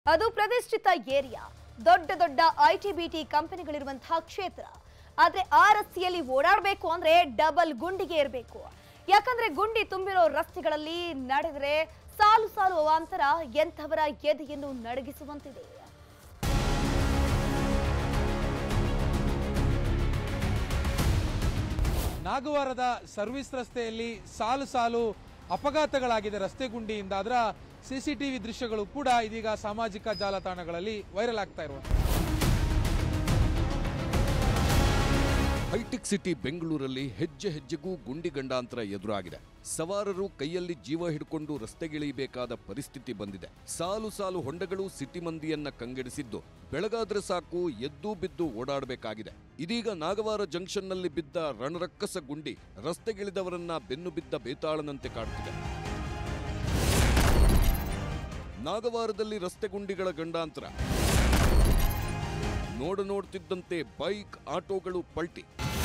ಅದು ಪ್ರತಿಷ್ಠಿತ ಏರಿಯಾ ದೊಡ್ಡ ದೊಡ್ಡ ಐ ಟಿ ಬಿ ಟಿ ಕಂಪನಿಗಳಿರುವಂತಹ ಕ್ಷೇತ್ರ ಆದ್ರೆ ಆ ರಸ್ತೆಯಲ್ಲಿ ಓಡಾಡಬೇಕು ಅಂದ್ರೆ ಡಬಲ್ ಗುಂಡಿಗೆ ಇರಬೇಕು ಯಾಕಂದ್ರೆ ಗುಂಡಿ ತುಂಬಿರೋ ರಸ್ತೆಗಳಲ್ಲಿ ನಡೆದರೆ ಸಾಲು ಸಾಲು ಅವಾಂತರ ಎಂಥವರ ಎದೆಯನ್ನು ನಡಗಿಸುವಂತಿದೆ ನಾಗವಾರದ ಸರ್ವಿಸ್ ರಸ್ತೆಯಲ್ಲಿ ಸಾಲು ಸಾಲು ಅಪಘಾತಗಳಾಗಿದೆ ರಸ್ತೆ ಗುಂಡಿಯಿಂದ ಅದರ ಸಿಸಿಟಿವಿ ದೃಶ್ಯಗಳು ಕೂಡ ಇದೀಗ ಸಾಮಾಜಿಕ ಜಾಲತಾಣಗಳಲ್ಲಿ ವೈರಲ್ ಆಗ್ತಾ ಇರುವಂಥದ್ದು ಹೈಟೆಕ್ ಸಿಟಿ ಬೆಂಗಳೂರಲ್ಲಿ ಹೆಜ್ಜೆ ಹೆಜ್ಜೆಗೂ ಗುಂಡಿ ಗಂಡಾಂತರ ಎದುರಾಗಿದೆ ಸವಾರರು ಕೈಯಲ್ಲಿ ಜೀವ ಹಿಡ್ಕೊಂಡು ರಸ್ತೆಗಿಳಿಯಬೇಕಾದ ಪರಿಸ್ಥಿತಿ ಬಂದಿದೆ ಸಾಲು ಸಾಲು ಹೊಂಡಗಳು ಸಿಟಿ ಮಂದಿಯನ್ನ ಕಂಗೆಡಿಸಿದ್ದು ಬೆಳಗಾದ್ರೆ ಸಾಕು ಎದ್ದು ಬಿದ್ದು ಓಡಾಡಬೇಕಾಗಿದೆ ಇದೀಗ ನಾಗವಾರ ಜಂಕ್ಷನ್ನಲ್ಲಿ ಬಿದ್ದ ರಣರಕ್ಕಸ ಗುಂಡಿ ರಸ್ತೆಗಿಳಿದವರನ್ನ ಬೆನ್ನು ಬಿದ್ದ ಬೇತಾಳನಂತೆ ಕಾಡುತ್ತಿದೆ ನಾಗವಾರದಲ್ಲಿ ರಸ್ತೆ ಗುಂಡಿಗಳ ಗಂಡಾಂತರ ನೋಡ ನೋಡ್ತಿದ್ದಂತೆ ಬೈಕ್ ಆಟೋಗಳು ಪಲ್ಟಿ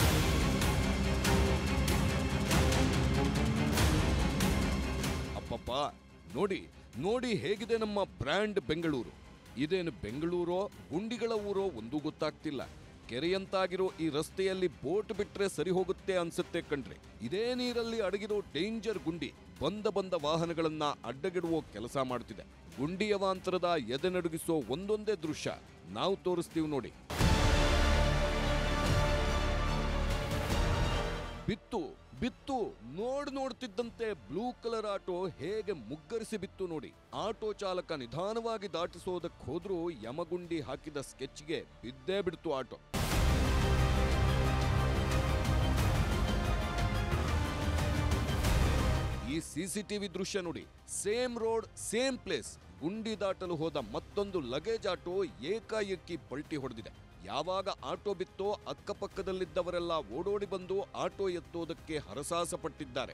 ಅಪ್ಪಪ್ಪ ನೋಡಿ ನೋಡಿ ಹೇಗಿದೆ ನಮ್ಮ ಬ್ರ್ಯಾಂಡ್ ಬೆಂಗಳೂರು ಇದೇನು ಬೆಂಗಳೂರೋ ಗುಂಡಿಗಳ ಊರೋ ಒಂದೂ ಗೊತ್ತಾಗ್ತಿಲ್ಲ ಕೆರೆಯಂತಾಗಿರೋ ಈ ರಸ್ತೆಯಲ್ಲಿ ಬೋಟ್ ಬಿಟ್ರೆ ಸರಿ ಹೋಗುತ್ತೆ ಅನ್ಸುತ್ತೆ ಕಣ್ರಿ ಇದೇ ನೀರಲ್ಲಿ ಅಡಗಿರೋ ಡೇಂಜರ್ ಗುಂಡಿ ಬಂದ ಬಂದ ವಾಹನಗಳನ್ನ ಅಡ್ಡಗಿಡುವ ಕೆಲಸ ಮಾಡ್ತಿದೆ ಗುಂಡಿಯವಾಂತರದ ಎದೆ ನಡುಗಿಸೋ ಒಂದೊಂದೇ ದೃಶ್ಯ ನಾವು ತೋರಿಸ್ತೀವಿ ನೋಡಿ ಬಿತ್ತು ಬಿತ್ತು ನೋಡ್ ನೋಡ್ತಿದ್ದಂತೆ ಬ್ಲೂ ಕಲರ್ ಆಟೋ ಹೇಗೆ ಮುಗ್ಗರಿಸಿ ಬಿತ್ತು ನೋಡಿ ಆಟೋ ಚಾಲಕ ನಿಧಾನವಾಗಿ ದಾಟಿಸೋದಕ್ಕೆ ಹೋದ್ರೂ ಯಮಗುಂಡಿ ಹಾಕಿದ ಸ್ಕೆಚ್ಗೆ ಬಿದ್ದೇ ಬಿಡ್ತು ಆಟೋ ಈ ಸಿಸಿಟಿವಿ ದೃಶ್ಯ ನೋಡಿ ಸೇಮ್ ರೋಡ್ ಸೇಮ್ ಪ್ಲೇಸ್ ಗುಂಡಿ ದಾಟಲು ಹೋದ ಮತ್ತೊಂದು ಲಗೇಜ್ ಆಟೋ ಏಕಾಏಕಿ ಪಲ್ಟಿ ಹೊಡೆದಿದೆ ಯಾವಾಗ ಆಟೋ ಬಿತ್ತೋ ಅಕ್ಕಪಕ್ಕದಲ್ಲಿದ್ದವರೆಲ್ಲ ಓಡೋಡಿ ಬಂದು ಆಟೋ ಎತ್ತೋದಕ್ಕೆ ಹರಸಾಸ ಪಟ್ಟಿದ್ದಾರೆ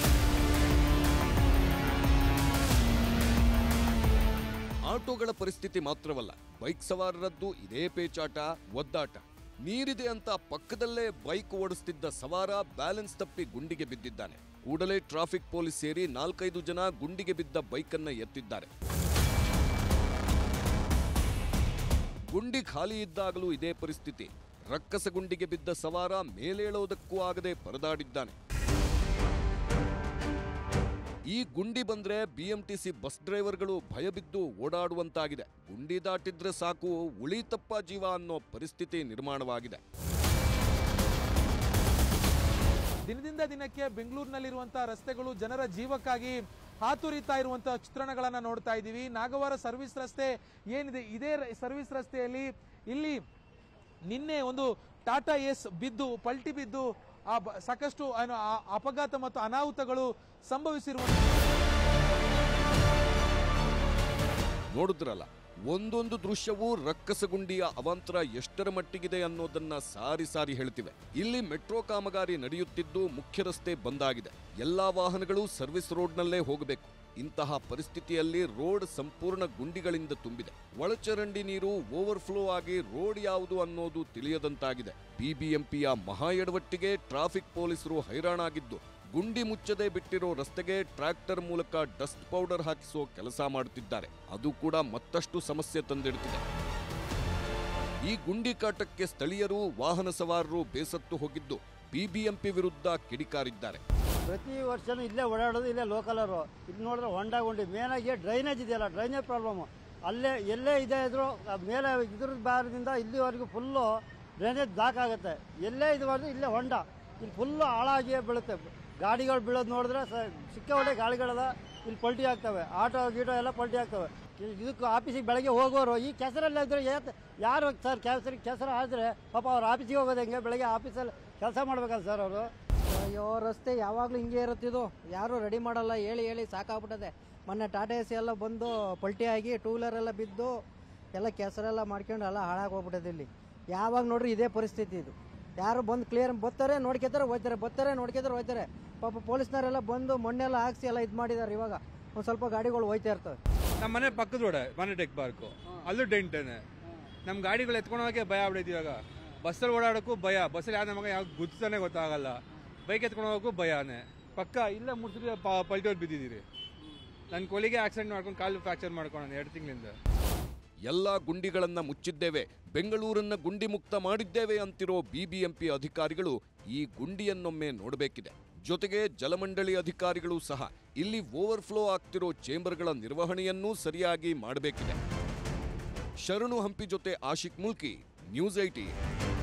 ಆಟೋಗಳ ಪರಿಸ್ಥಿತಿ ಮಾತ್ರವಲ್ಲ ಬೈಕ್ ಸವಾರರದ್ದು ಇದೇ ಪೇಚಾಟ ಒದ್ದಾಟ ನೀರಿದೆ ಅಂತ ಪಕ್ಕದಲ್ಲೇ ಬೈಕ್ ಓಡಿಸ್ತಿದ್ದ ಸವಾರ ಬ್ಯಾಲೆನ್ಸ್ ತಪ್ಪಿ ಗುಂಡಿಗೆ ಬಿದ್ದಿದ್ದಾನೆ ಕೂಡಲೇ ಟ್ರಾಫಿಕ್ ಪೊಲೀಸ್ ಸೇರಿ ನಾಲ್ಕೈದು ಜನ ಗುಂಡಿಗೆ ಬಿದ್ದ ಬೈಕನ್ನ ಎತ್ತಿದ್ದಾರೆ ಗುಂಡಿ ಖಾಲಿ ಇದ್ದಾಗಲೂ ಇದೇ ಪರಿಸ್ಥಿತಿ ರಕ್ಕಸ ಗುಂಡಿಗೆ ಬಿದ್ದ ಸವಾರ ಮೇಲೇಳೋದಕ್ಕೂ ಆಗದೆ ಪರದಾಡಿದ್ದಾನೆ ಈ ಗುಂಡಿ ಬಂದ್ರೆ ಬಿಎಂಟಿಸಿ ಬಸ್ ಡ್ರೈವರ್ಗಳು ಭಯಬಿದ್ದು ಓಡಾಡುವಂತಾಗಿದೆ ಗುಂಡಿ ದಾಟಿದ್ರೆ ಸಾಕು ಉಳಿತಪ್ಪ ಜೀವ ಅನ್ನೋ ಪರಿಸ್ಥಿತಿ ನಿರ್ಮಾಣವಾಗಿದೆ ದಿನದಿಂದ ದಿನಕ್ಕೆ ಬೆಂಗಳೂರಿನಲ್ಲಿರುವಂತಹ ರಸ್ತೆಗಳು ಜನರ ಜೀವಕ್ಕಾಗಿ ಹಾತುರಿತಾ ಇರುವಂತಹ ಚಿತ್ರಣಗಳನ್ನ ನೋಡ್ತಾ ಇದ್ದೀವಿ ನಾಗವಾರ ಸರ್ವಿಸ್ ರಸ್ತೆ ಏನಿದೆ ಇದೇ ರ- ಸರ್ವಿಸ್ ರಸ್ತೆಯಲ್ಲಿ ಇಲ್ಲಿ ನಿನ್ನೆ ಒಂದು ಟಾಟಾ ಎಸ್ ಬಿದ್ದು ಪಲ್ಟಿ ಬಿದ್ದು ಆ ಬ- ಸಾಕಷ್ಟು ಏನು ಆ ಅಪಘಾತ ಮತ್ತು ಅನಾಹುತಗಳು ಸಂಭವಿಸಿರುವ ನೋಡಿದ್ರಲ್ಲ ಒಂದೊಂದು ದೃಶ್ಯವೂ ರಕ್ಕಸಗುಂಡಿಯ ಅವಾಂತರ ಎಷ್ಟರ ಮಟ್ಟಿಗಿದೆ ಅನ್ನೋದನ್ನ ಸಾರಿ ಸಾರಿ ಹೇಳ್ತಿವೆ ಇಲ್ಲಿ ಮೆಟ್ರೋ ಕಾಮಗಾರಿ ನಡೆಯುತ್ತಿದ್ದು ಮುಖ್ಯ ರಸ್ತೆ ಬಂದಾಗಿದೆ ಎಲ್ಲಾ ವಾಹನಗಳು ಸರ್ವಿಸ್ ರೋಡ್ನಲ್ಲೇ ಹೋಗಬೇಕು ಇಂತಹ ಪರಿಸ್ಥಿತಿಯಲ್ಲಿ ರೋಡ್ ಸಂಪೂರ್ಣ ಗುಂಡಿಗಳಿಂದ ತುಂಬಿದೆ ಒಳಚರಂಡಿ ನೀರು ಓವರ್ಫ್ಲೋ ಆಗಿ ರೋಡ್ ಯಾವುದು ಅನ್ನೋದು ತಿಳಿಯದಂತಾಗಿದೆ ಬಿಬಿಎಂಪಿಯ ಮಹಾ ಎಡವಟ್ಟಿಗೆ ಟ್ರಾಫಿಕ್ ಪೊಲೀಸರು ಹೈರಾಣಾಗಿದ್ದು ಗುಂಡಿ ಮುಚ್ಚದೆ ಬಿಟ್ಟಿರೋ ರಸ್ತೆಗೆ ಟ್ರ್ಯಾಕ್ಟರ್ ಮೂಲಕ ಡಸ್ಟ್ ಪೌಡರ್ ಹಾಕಿಸೋ ಕೆಲಸ ಮಾಡುತ್ತಿದ್ದಾರೆ ಅದು ಕೂಡ ಮತ್ತಷ್ಟು ಸಮಸ್ಯೆ ತಂದಿಡ್ತಿದೆ ಈ ಗುಂಡಿ ಕಾಟಕ್ಕೆ ಸ್ಥಳೀಯರು ವಾಹನ ಸವಾರರು ಬೇಸತ್ತು ಹೋಗಿದ್ದು ಬಿಬಿಎಂಪಿ ವಿರುದ್ಧ ಕಿಡಿಕಾರಿದ್ದಾರೆ ಪ್ರತಿ ವರ್ಷನೂ ಇಲ್ಲೇ ಓಡಾಡೋದು ಇಲ್ಲೇ ಲೋಕಲರು ಇದು ನೋಡಿದ್ರೆ ಹೊಂಡ ಗುಂಡಿ ಮೇನಾಗಿ ಡ್ರೈನೇಜ್ ಇದೆಯಲ್ಲ ಡ್ರೈನೇಜ್ ಪ್ರಾಬ್ಲಮ್ಮು ಅಲ್ಲೇ ಎಲ್ಲೇ ಇದೆ ಇದ್ರು ಆ ಮೇಲೆ ಇದ್ರ ಬಾರದಿಂದ ಇಲ್ಲಿವರೆಗೂ ಫುಲ್ಲು ಡ್ರೈನೇಜ್ ಬ್ಲಾಕ್ ಆಗುತ್ತೆ ಎಲ್ಲೇ ಇದು ಮಾಡಿದ್ರೆ ಇಲ್ಲೇ ಹೊಂಡ ಇಲ್ಲಿ ಫುಲ್ಲು ಹಾಳಾಗಿಯೇ ಬೀಳುತ್ತೆ ಗಾಡಿಗಳು ಬೀಳೋದು ನೋಡಿದ್ರೆ ಸ ಸಿಕ್ಕಾಪಟ್ಟೆ ಗಾಳಿಗಳದ ಇಲ್ಲಿ ಪಲ್ಟಿ ಆಗ್ತವೆ ಆಟೋ ಗೀಟೋ ಎಲ್ಲ ಪಲ್ಟಿ ಆಗ್ತವೆ ಇ- ಇದಕ್ಕೆ ಆಫೀಸಿಗೆ ಬೆಳಗ್ಗೆ ಹೋಗೋರು ಈ ಕೆಸರಲ್ಲಿ ಇದ್ರೆ ಏತ್- ಯಾರು ಸರ್ ಕೆಸರು ಕೆಸರು ಆದರೆ ಪಾಪ ಅವ್ರು ಆಫೀಸಿಗೆ ಹೋಗೋದು ಹೆಂಗೆ ಬೆಳಗ್ಗೆ ಆಫೀಸಲ್ಲಿ ಕೆಲಸ ಮಾಡ್ಬೇಕಲ್ಲ ಸರ್ ಅವರು ಅಯ್ಯೋ ರಸ್ತೆ ಯಾವಾಗಲೂ ಹಿಂಗೆ ಇರುತ್ತಿದ್ದು ಯಾರು ರೆಡಿ ಮಾಡಲ್ಲ ಹೇಳಿ ಹೇಳಿ ಸಾಕಾಗ್ಬಿಟ್ಟದೆ ಮೊನ್ನೆ ಟಾಟಾ ಎಸಿ ಎಲ್ಲ ಬಂದು ಪಲ್ಟಿ ಆಗಿ ಟೂ ವೀಲರ್ ಎಲ್ಲ ಬಿದ್ದು ಎಲ್ಲ ಕೆಸರೆಲ್ಲ ಮಾಡ್ಕೊಂಡು ಎಲ್ಲ ಹಾಳಾಗಿ ಹೋಗ್ಬಿಟ್ಟದೆ ಇಲ್ಲಿ ಯಾವಾಗ ನೋಡ್ರಿ ಇದೇ ಪರಿಸ್ಥಿತಿ ಇದು ಯಾರು ಬಂದು ಕ್ಲಿಯರ್ ಬರ್ತಾರೆ ನೋಡ್ಕೊತಾರೆ ಹೋಯ್ತಾರೆ ಬರ್ತಾರೆ ನೋಡ್ಕೊತಾರೆ ಹೋಯ್ತಾರೆ ಪಾಪ ಪೊಲೀಸ್ನವರೆಲ್ಲ ಬಂದು ಮಣ್ಣೆಲ್ಲ ಹಾಕ್ಸಿ ಎಲ್ಲ ಇದು ಮಾಡಿದ್ದಾರೆ ಇವಾಗ ಒಂದು ಸ್ವಲ್ಪ ಗಾಡಿಗಳು ಹೋಯ್ತಾ ಇರ್ತವೆ ನಮ್ಮ ಮನೆ ಪಕ್ಕದ ರೋಡ ಮನೆ ಟೆಕ್ ಪಾರ್ಕ್ ಅಲ್ಲೂ ಡೆಂಟೇನೆ ನಮ್ಮ ಗಾಡಿಗಳು ಎತ್ಕೊಂಡು ಹೋಗಕ್ಕೆ ಭಯ ಆಗ್ಬಿಡೈತಿ ಇವಾಗ ಬಸ್ಸಲ್ಲಿ ಓಡಾಡೋಕ್ಕೂ ಭಯ ಬಸ್ಸಲ್ಲಿ ಯಾವ್ದು ನಮಗೆ ಯಾವ ಗುದ್ದಾನೆ ಗೊತ್ತಾಗಲ್ಲ ಬೈಕ್ ಎತ್ಕೊಂಡು ಹೋಗೋಕ್ಕೂ ಭಯನೇ ಪಕ್ಕ ಇಲ್ಲ ಮುಡ್ಸಿದ್ರೆ ಪಲ್ಟಿ ಹೊಡ್ ಬಿದ್ದಿದ್ದೀರಿ ನನ್ನ ಕೊಲಿಗೆ ಆಕ್ಸಿಡೆಂಟ್ ಮಾಡ್ಕೊಂಡು ಕಾಲು ಫ್ರಾಕ್ಚರ್ ಮಾಡ್ಕೊಂಡು ಎರಡು ತಿಂಗಳಿಂದ ಎಲ್ಲಾ ಗುಂಡಿಗಳನ್ನ ಮುಚ್ಚಿದ್ದೇವೆ ಬೆಂಗಳೂರನ್ನ ಗುಂಡಿ ಮುಕ್ತ ಮಾಡಿದ್ದೇವೆ ಅಂತಿರೋ ಬಿಬಿಎಂಪಿ ಅಧಿಕಾರಿಗಳು ಈ ಗುಂಡಿಯನ್ನೊಮ್ಮೆ ನೋಡಬೇಕಿದೆ ಜೊತೆಗೆ ಜಲಮಂಡಳಿ ಅಧಿಕಾರಿಗಳು ಸಹ ಇಲ್ಲಿ ಓವರ್ಫ್ಲೋ ಆಗ್ತಿರೋ ಚೇಂಬರ್ಗಳ ನಿರ್ವಹಣೆಯನ್ನೂ ಸರಿಯಾಗಿ ಮಾಡಬೇಕಿದೆ ಶರಣು ಹಂಪಿ ಜೊತೆ ಆಶಿಕ್ ಮುಲ್ಕಿ ನ್ಯೂಸ್ ಐಟಿ